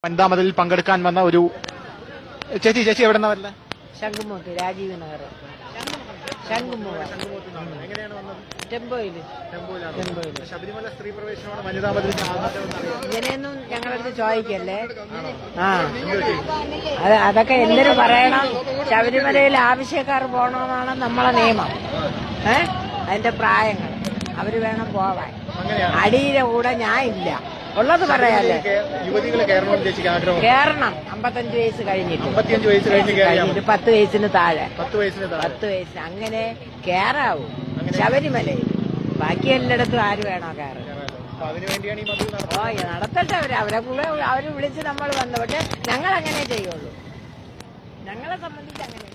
വനിതാ മതിലിൽ പങ്കെടുക്കാൻ വന്ന ഒരു ചേച്ചി ചേച്ചി എവിടെ നിന്നാ വരുന്നത് ശംഖുമുഖത്ത് രാജീവ് നഗർ ശംഖുമുഖ എങ്ങനെയാണ് വന്നത് ടെമ്പോയില് ടെമ്പോയില് ശബരിമല സ്ത്രീ പ്രവേശനമാണ് വനിതാ മതിലിൽ ഇങ്ങനെയൊന്നും ഞങ്ങളടുത്ത് ചോദിക്കല്ലേ ആ അത് അതൊക്കെ എന്തിനു പറയണം ശബരിമലയിൽ ആവശ്യക്കാർ പോകണമെന്നാണ് നമ്മളെ നിയമം ഏ അതിന്റെ പ്രായങ്ങൾ അവര് വേണം പോവാൻ അടിയുടെ കൂടെ ഞാൻ ഇല്ല ഉള്ളത് പറയാല്ലേ യുവതികൾ കയറണമെന്ന് ഉദ്ദേശിക്കാൻ ആഗ്രഹം കേറണം അമ്പത്തഞ്ച് വയസ്സ് കഴിഞ്ഞിട്ട് അമ്പത്തിയഞ്ച് വയസ്സ് കഴിഞ്ഞ് കയറിയാൽ കഴിഞ്ഞിട്ട് പത്ത് വയസ്സിന് താഴെ പത്ത് വയസ്സിന് താഴെ പത്ത് വയസ്സ് അങ്ങനെ കേറാവൂ ശബരിമലയിൽ ബാക്കി എല്ലായിടത്തും ആര് വേണോ കയറാൻ അപ്പൊ അതിനു വേണ്ടിയാണ് ഈ മതിൽ നടത്തുന്നത് ഓ ഈ നടത്തട്ടെ അവര് അവരെ കൂടെ അവര് വിളിച്ച് നമ്മൾ വന്നു പക്ഷെ ഞങ്ങൾ അങ്ങനെ ചെയ്യുള്ളൂ ഞങ്ങളെ സംബന്ധിച്ച് അങ്ങനെ